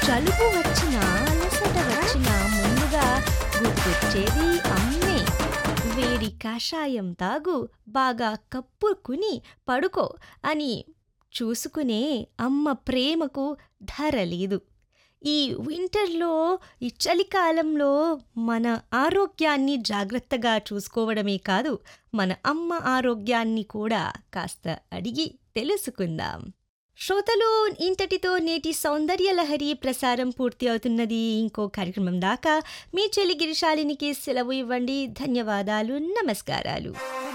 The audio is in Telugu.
జలుబు వచ్చినా అలసట వచ్చినా ముందుగా గుర్తొచ్చేది అమ్మే వేడి కషాయం తాగు బాగా కప్పుకుని పడుకో అని చూసుకునే అమ్మ ప్రేమకు ధర లేదు ఈ వింటర్లో ఈ చలికాలంలో మన ఆరోగ్యాన్ని జాగ్రత్తగా చూసుకోవడమే కాదు మన అమ్మ ఆరోగ్యాన్ని కూడా కాస్త అడిగి తెలుసుకుందాం శ్రోతలు ఇంతటితో నేటి సౌందర్య లహరి ప్రసారం పూర్తి అవుతున్నది ఇంకో కార్యక్రమం దాకా మీ చెల్లి గిరిశాలినికి సెలవు ఇవ్వండి ధన్యవాదాలు నమస్కారాలు